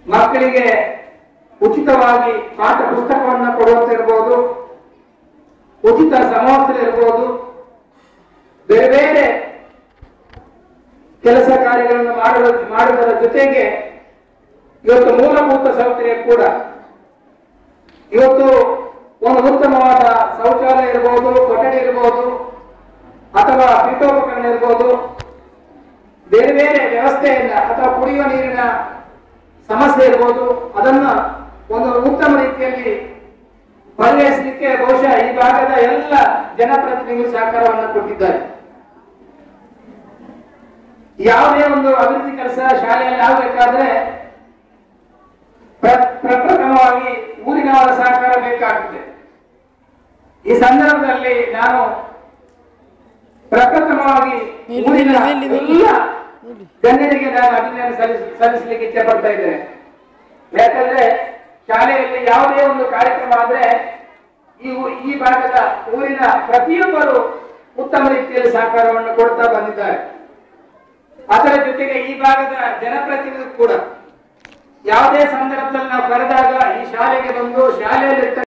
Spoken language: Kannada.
ಮಕ್ಕಳಿಗೆ ಉಚಿತವಾಗಿ ಪಾಠ ಪುಸ್ತಕವನ್ನು ಕೊಡುವಂತಿರ್ಬೋದು ಉಚಿತ ಸಮವಸ್ತ್ರ ಇರ್ಬೋದು ಬೇರೆ ಬೇರೆ ಕೆಲಸ ಕಾರ್ಯಗಳನ್ನು ಮಾಡುವ ಮಾಡುವುದರ ಜೊತೆಗೆ ಇವತ್ತು ಮೂಲಭೂತ ಸೌಕರ್ಯ ಕೂಡ ಇವತ್ತು ಒಂದು ಉತ್ತಮವಾದ ಶೌಚಾಲಯ ಇರಬಹುದು ಕೊಠಡಿ ಇರಬಹುದು ಅಥವಾ ಪೀಠೋಪಕರಣ ಇರಬಹುದು ಬೇರೆ ಬೇರೆ ವ್ಯವಸ್ಥೆಯನ್ನ ಅಥವಾ ಕುಡಿಯುವ ನೀರಿನ ಸಮಸ್ಯೆ ಇರಬಹುದು ಅದನ್ನ ಒಂದು ಉತ್ತಮ ರೀತಿಯಲ್ಲಿ ಪರಿಹರಿಸಲಿಕ್ಕೆ ಬಹುಶಃ ಈ ಭಾಗದ ಎಲ್ಲ ಜನಪ್ರತಿನಿಧಿಗಳು ಸಹಕಾರವನ್ನು ಕೊಟ್ಟಿದ್ದಾರೆ ಯಾವುದೇ ಒಂದು ಅಭಿವೃದ್ಧಿ ಕೆಲಸ ಶಾಲೆಯಲ್ಲಿ ಆಗಬೇಕಾದ್ರೆ ಪ್ರ- ಪ್ರಪ್ರಥಮವಾಗಿ ಊರಿನವರ ಸಹಕಾರ ಬೇಕಾಗ್ತದೆ ಈ ಸಂದರ್ಭದಲ್ಲಿ ನಾನು ಪ್ರಪ್ರಥಮವಾಗಿ ಇಲ್ಲಿ, ಊರಿನ ಇಲ್ಲಿ, ಇಲ್ಲಿ, ಇಲ್ಲಿ. ಎಲ್ಲ ಗಣ್ಯರಿಗೆ ನಾನು ಅಭಿನಂದನೆ ಸಲ್ಲಿಸ್ ಸಲ್ಲಿಸಲಿಕ್ಕೆ ಇಚ್ಛೆ ಪಡ್ತಾ ಇದ್ದೇನೆ ಯಾಕಂದ್ರೆ ಶಾಲೆಯಲ್ಲಿ ಯಾವುದೇ ಒಂದು ಕಾರ್ಯಕ್ರಮ ಆದ್ರೆ ಈ ಊ- ಈ ಭಾಗದ ಊರಿನ ಪ್ರತಿಯೊಬ್ಬರು ಉತ್ತಮ ರೀತಿಯಲ್ಲಿ ಸಹಕಾರವನ್ನು ಕೊಡ್ತಾ ಬಂದಿದ್ದಾರೆ ಅದರ ಜೊತೆಗೆ ಈ ಭಾಗದ ಜನಪ್ರತಿನಿಧಿ ಕೂಡ ಯಾವುದೇ ಸಂದರ್ಭದಲ್ಲಿ ನಾವು ಕರೆದಾಗ ಈ ಶಾಲೆಗೆ ಬಂದು ಶಾಲೆಯಲ್ಲಿ